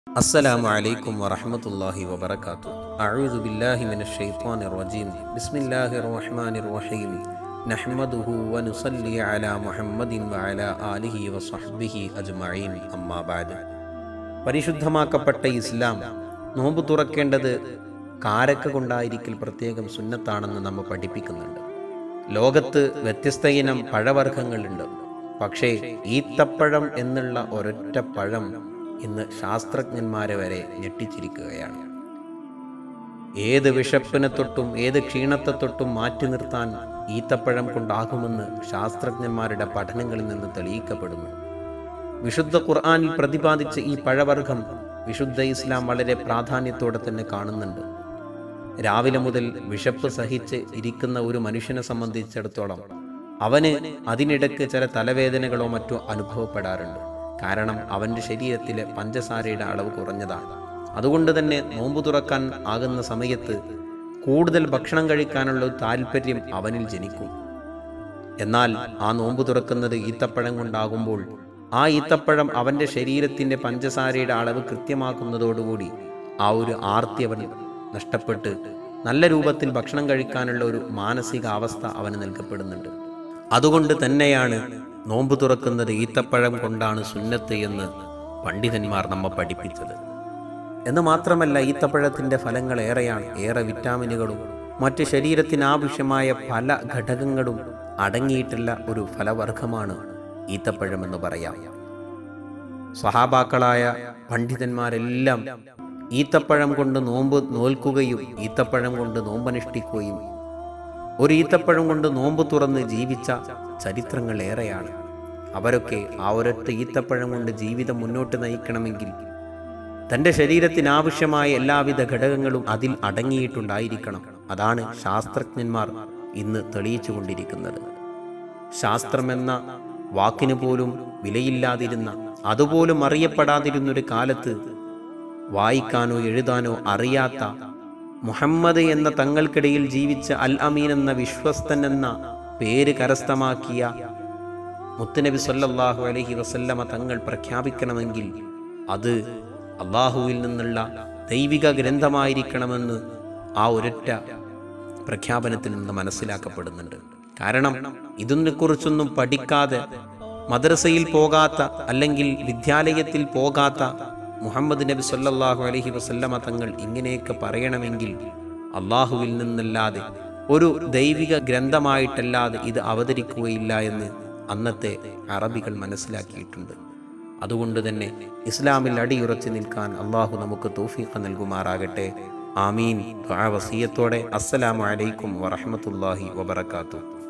السلام عليكم ورحمة الله وبركاته أعوذ بالله من الشيطان الرجيم بسم الله الرحمن الرحيم نحمده ونصلي على محمد وعلى آله وصحبه أجمعين أما بعد പരിശുദ്ധമാക്കപ്പെട്ട ഇസ്ലാം നോമ്പ് തുറക്കേണ്ടത് കാരക്ക കൊണ്ടായിരിക്കൽ പ്രത്യേകം സുന്നത്താണെന്ന് നമ്മെ പഠിപ്പിക്കുന്നുണ്ട് ലോകത്ത് വ്യത്യസ്ത ഇനം പഴവർഗ്ഗങ്ങളുണ്ട് പക്ഷേ ഈത്തപ്പഴം എന്നുള്ള ഒരൊറ്റ പഴം ഇന്ന് ശാസ്ത്രജ്ഞന്മാരെ വരെ ഞെട്ടിച്ചിരിക്കുകയാണ് ഏത് വിഷപ്പിനെ തൊട്ടും ഏത് ക്ഷീണത്തെ തൊട്ടും മാറ്റി നിർത്താൻ ഈത്തപ്പഴം കൊണ്ടാകുമെന്ന് ശാസ്ത്രജ്ഞന്മാരുടെ പഠനങ്ങളിൽ നിന്ന് തെളിയിക്കപ്പെടുന്നു വിശുദ്ധ ഖുർആനിൽ പ്രതിപാദിച്ച ഈ പഴവർഗം വിശുദ്ധ ഇസ്ലാം വളരെ പ്രാധാന്യത്തോടെ തന്നെ കാണുന്നുണ്ട് രാവിലെ മുതൽ വിശപ്പ് സഹിച്ച് ഇരിക്കുന്ന ഒരു മനുഷ്യനെ സംബന്ധിച്ചിടത്തോളം അവന് അതിനിടയ്ക്ക് ചില തലവേദനകളോ മറ്റോ അനുഭവപ്പെടാറുണ്ട് കാരണം അവൻ്റെ ശരീരത്തിലെ പഞ്ചസാരയുടെ അളവ് കുറഞ്ഞതാണ് അതുകൊണ്ട് തന്നെ നോമ്പ് തുറക്കാൻ ആകുന്ന സമയത്ത് കൂടുതൽ ഭക്ഷണം കഴിക്കാനുള്ള ഒരു താല്പര്യം അവനിൽ ജനിക്കും എന്നാൽ ആ നോമ്പ് തുറക്കുന്നത് ഈത്തപ്പഴം കൊണ്ടാകുമ്പോൾ ആ ഈത്തപ്പഴം അവൻ്റെ ശരീരത്തിൻ്റെ പഞ്ചസാരയുടെ അളവ് കൃത്യമാക്കുന്നതോടുകൂടി ആ ഒരു ആർത്തി അവൻ നഷ്ടപ്പെട്ട് നല്ല രൂപത്തിൽ ഭക്ഷണം കഴിക്കാനുള്ള ഒരു മാനസിക അവസ്ഥ അവന് നൽകപ്പെടുന്നുണ്ട് അതുകൊണ്ട് തന്നെയാണ് നോമ്പ് തുറക്കുന്നത് ഈത്തപ്പഴം കൊണ്ടാണ് സുന്നത്ത് എന്ന് പണ്ഡിതന്മാർ നമ്മെ പഠിപ്പിച്ചത് എന്ന് മാത്രമല്ല ഈത്തപ്പഴത്തിൻ്റെ ഫലങ്ങൾ ഏറെയാണ് ഏറെ വിറ്റാമിനുകളും മറ്റ് ശരീരത്തിന് ആവശ്യമായ പല ഘടകങ്ങളും അടങ്ങിയിട്ടുള്ള ഒരു ഫലവർഗമാണ് ഈത്തപ്പഴം എന്ന് പറയാം സഹാബാക്കളായ പണ്ഡിതന്മാരെല്ലാം ഈത്തപ്പഴം കൊണ്ട് നോമ്പ് നോൽക്കുകയും ഈത്തപ്പഴം കൊണ്ട് നോമ്പനുഷ്ഠിക്കുകയും ഒരു ഈത്തപ്പഴം കൊണ്ട് നോമ്പ് തുറന്ന് ജീവിച്ച ചരിത്രങ്ങൾ ഏറെയാണ് അവരൊക്കെ ആ ഒരൊറ്റ ഈത്തപ്പഴം കൊണ്ട് ജീവിതം മുന്നോട്ട് നയിക്കണമെങ്കിൽ തൻ്റെ ശരീരത്തിന് ആവശ്യമായ എല്ലാവിധ ഘടകങ്ങളും അതിൽ അടങ്ങിയിട്ടുണ്ടായിരിക്കണം അതാണ് ശാസ്ത്രജ്ഞന്മാർ ഇന്ന് തെളിയിച്ചു കൊണ്ടിരിക്കുന്നത് ശാസ്ത്രമെന്ന വാക്കിന് പോലും വിലയില്ലാതിരുന്ന അതുപോലും അറിയപ്പെടാതിരുന്നൊരു കാലത്ത് വായിക്കാനോ എഴുതാനോ അറിയാത്ത മുഹമ്മദ് എന്ന തങ്ങൾക്കിടയിൽ ജീവിച്ച അൽ അമീൻ എന്ന വിശ്വസ്തൻ എന്ന പേര് കരസ്ഥമാക്കിയ മുത്തുനബി സല്ലല്ലാഹു അലൈഹി വസല്ലമ തങ്ങൾ പ്രഖ്യാപിക്കണമെങ്കിൽ അത് അള്ളാഹുവിൽ നിന്നുള്ള ദൈവിക ഗ്രന്ഥമായിരിക്കണമെന്ന് ആ ഒരൊറ്റ പ്രഖ്യാപനത്തിൽ നിന്ന് മനസ്സിലാക്കപ്പെടുന്നുണ്ട് കാരണം ഇതിനെക്കുറിച്ചൊന്നും പഠിക്കാതെ മദ്രസയിൽ പോകാത്ത അല്ലെങ്കിൽ വിദ്യാലയത്തിൽ പോകാത്ത മുഹമ്മദ് നബി സല്ലല്ലാഹു അലൈഹി വസല്ലമ തങ്ങൾ ഇങ്ങനെയൊക്കെ പറയണമെങ്കിൽ അള്ളാഹുവിൽ നിന്നല്ലാതെ ഒരു ദൈവിക ഗ്രന്ഥമായിട്ടല്ലാതെ ഇത് അവതരിക്കുകയില്ല എന്ന് അന്നത്തെ അറബികൾ മനസ്സിലാക്കിയിട്ടുണ്ട് അതുകൊണ്ട് തന്നെ ഇസ്ലാമിൽ അടിയുറച്ചു നിൽക്കാൻ അള്ളാഹു നമുക്ക് തൗഫീഖ് നൽകുമാറാകട്ടെ ആമീൻ വസീയത്തോടെ അസ്സലാമു അലൈക്കും വറഹ്മത്തുള്ളാഹി വബറകാതുഹു